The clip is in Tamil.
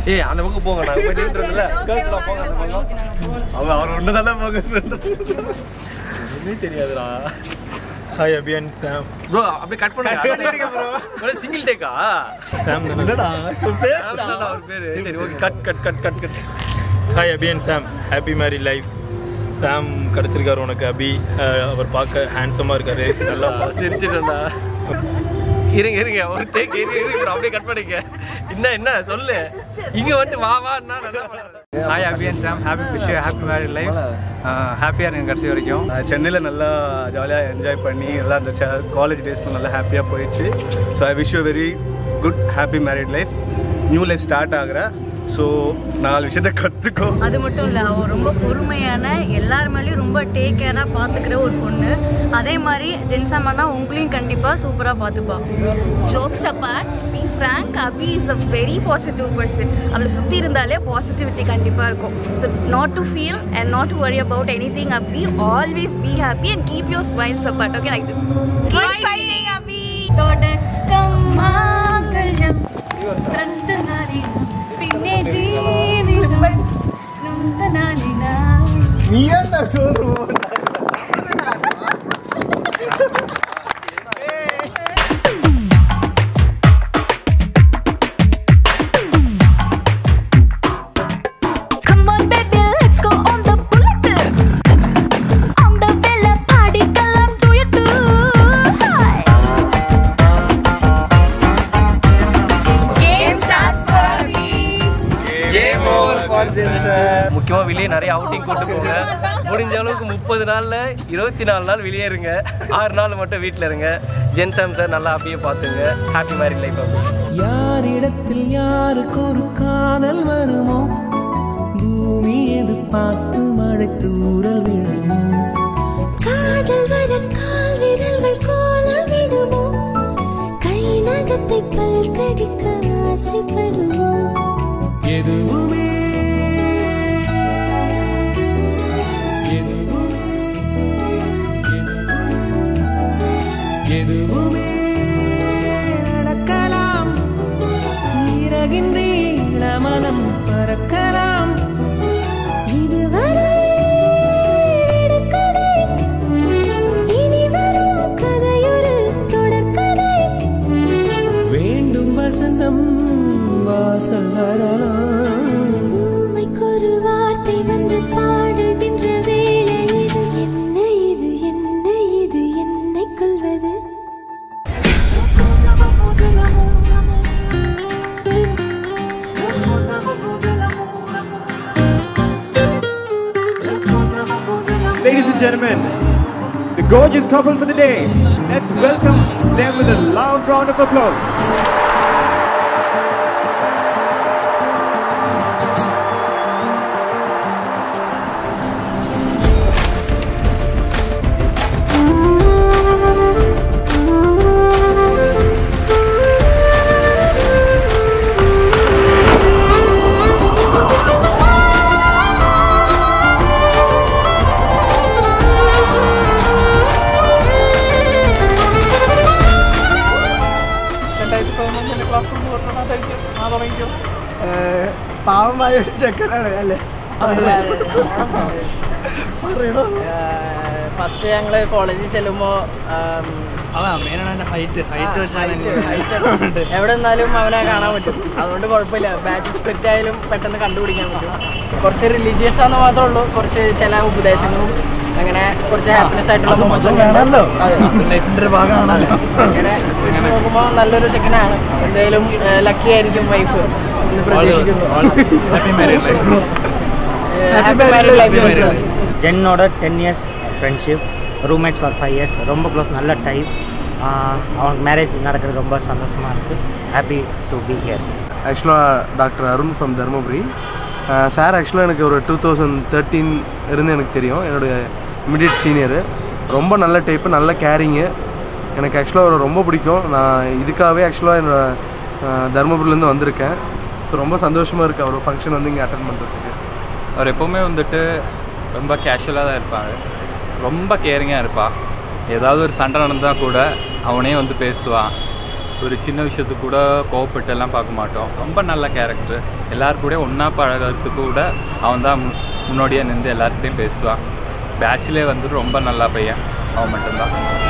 ஏய் அந்த பக்கம் போங்க நான் போய் நின்றுல கேர்ள்ஸ்லாம் போங்க அந்த பக்கம் அவன் அவர் ஒன்று தானே ஃபோக்கஸ் பண்ணுறான் ஒன்றுமே தெரியாதுடா ஹாய் அபியன் சாம் ப்ரோ அப்படியே கட் பண்ணுங்க ப்ரோ சிங்கிள் டேக்கா சாம் தானே என்னடா சொல் பேசுடா. அதுதான் அவர் பேரு சரி okay cut cut cut cut cut hi அபியன் Sam happy married life Sam கிடச்சிருக்காரு உனக்கு அபி அஹ், அவர் பார்க்க ஹேண்ட்ஸமாக இருக்காரு நல்லா சிரிச்சிட்டேன்டா இருங்க இருங்க ஒரு டேக் இருங்க இருங்க bro, அப்படியே கட் பண்ணிக்க என்ன என்ன சொல்லு இங்க வந்துட்டு வா வான்னா நல்லா ஹாய் அபியன் Sam happy wish happy married life ஹாப்பியாக இருங்க கடைசி வரைக்கும் நான் சென்னையில் நல்லா ஜாலியாக என்ஜாய் பண்ணி எல்லாம் அந்த காலேஜ் டேஸில் நல்லா ஹாப்பியாக போயிடுச்சு so I wish you very good happy married life new life start ஆகிற ஸோ நாலு விஷயத்த கற்றுக்கோ அது மட்டும் இல்லை அவள் ரொம்ப பொறுமையான எல்லார் மேலேயும் ரொம்ப டேக் கேராக பார்த்துக்கிற ஒரு பொண்ணு அதே மாதிரி ஜென்சாமன்னா உங்களையும் கண்டிப்பாக சூப்பராக பார்த்துப்பா jokes apart be frank Abhi is a very positive person அவளை சுற்றி இருந்தாலே பாசிட்டிவிட்டி கண்டிப்பாக இருக்கும் so not to feel and not to worry about anything Abhi always be happy and keep your smiles apart okay like this fighting Abhi தொடக்கம் மாங்கல்யம் ரத்தனாரி பின்னே ஜீவிதம் நந்தனாலினா நீ என்ன சொல்லுவோம் Come on, baby, let's go on the bullet. On the villa party, kalam do you do? Hi. Game starts for Abhi. Game over for முக்கியமா வெளியே நிறைய அவுட்டிங் கூட்டு போங்க முடிஞ்ச அளவுக்கு முப்பது நாள்ல இருபத்தி நாலு நாள் வெளியே இருங்க ஆறு நாள் மட்டும் வீட்டில் இருங்க ஜென்சாம் சார் நல்லா அப்படியே பார்த்துங்க ஹாப்பி மேரி லைஃப் யாரிடத்தில் யாருக்கு ஒரு காதல் வருமோ பூமி எதிர்பார்த்து மழை தூரல் விழுமோ காதல் வர கால் விரல்கள் கோலமிடுமோ கை நகத்தை பல் கடிக்க ஆசைப்படுமோ எதுவுமே எதுவுமே எதுவுமே நடக்கலாம் இறகின்றீள மனம் பறக்கலாம் இதுவரை விடுகதை, இனி வரும் கதையொரு தொடர்கதை வேண்டும் வசந்தம் வாசல் வரலாம் ஊமைக்கொரு வார்த்தை வந்து பாடுகின்ற வேளை இது என்ன இது என்ன இது என்னை கொள்வது Ladies and gentlemen, the gorgeous couple for the day. Let's welcome them with a loud round of applause. പാവമായ ഒരു ചെക്കനാണ് അല്ലേ ഫസ്റ്റ് ഞങ്ങൾ കോളേജിൽ ചെല്ലുമ്പോൾ എവിടെ നിന്നാലും അവനെ കാണാൻ പറ്റും അതുകൊണ്ട് കുഴപ്പമില്ല ബാച്ച് സ്പ്ലിറ്റ് ആയാലും പെട്ടെന്ന് കണ്ടുപിടിക്കാൻ പറ്റും കുറച്ച് റിലീജിയസ് ആണെന്ന് മാത്രമേ ഉള്ളൂ കുറച്ച് ചില ഉപദേശങ്ങളും അങ്ങനെ കുറച്ച് ഹാപ്പിനെസ് ആയിട്ടുള്ള moments ഒക്കെ ഉണ്ട്. ലൈഫിന്റെ ഒരു ഭാഗമാണല്ലോ അങ്ങനെ വെച്ച് നോക്കുമ്പോൾ നല്ലൊരു ചെക്കനാണ് എന്തായാലും ലക്കി ആയിരിക്കും വൈഫ് എന്ന് പ്രതീക്ഷിക്കുന്നു ഹാപ്പി മാരീഡ് ലൈഫ് ஜென்னோட ten years friendship roommates for five years ரொம்ப க்ளோஸ் நல்ல டைம் அவனுக்கு மேரேஜ் நடக்கிறது ரொம்ப சந்தோஷமாக இருக்குது ஹாப்பி டு பி ஹியர் ஆக்சுவலாக doctor Arun from Dharmapuri sir ஆக்சுவலாக எனக்கு ஒரு டூ தௌசண்ட் தேர்ட்டீன் இருந்து எனக்கு தெரியும் என்னுடைய இமிடியட் சீனியரு ரொம்ப நல்ல டைப்பு நல்ல கேரிங்கு எனக்கு ஆக்சுவலாக அவரை ரொம்ப பிடிக்கும் நான் இதுக்காகவே ஆக்சுவலாக என்னோட அஹ், தருமபுரிலேருந்து வந்திருக்கேன் ஸோ ரொம்ப சந்தோஷமாக இருக்குது அவர் ஃபங்க்ஷன் வந்து இங்கே அட்டன் பண்ணுறதுக்கு அவர் எப்போவுமே வந்துட்டு ரொம்ப கேஷுவலாக தான் இருப்பார் ரொம்ப கேரிங்காக இருப்பாள் ஏதாவது ஒரு சண்டை நடந்தால் கூட அவனே வந்து பேசுவான் ஒரு சின்ன விஷயத்துக்கு கூட கோவப்பட்டு எல்லாம் பார்க்க மாட்டோம் ரொம்ப நல்ல கேரக்டர் எல்லாரு கூட ஒன்றா பழகிறதுக்கு கூட அவன் தான் முன்னோடியாக நின்று எல்லார்கிட்டையும் பேசுவான் பேட்ச்லேயே வந்துட்டு ரொம்ப நல்ல பையன் அவன் மட்டும்தான்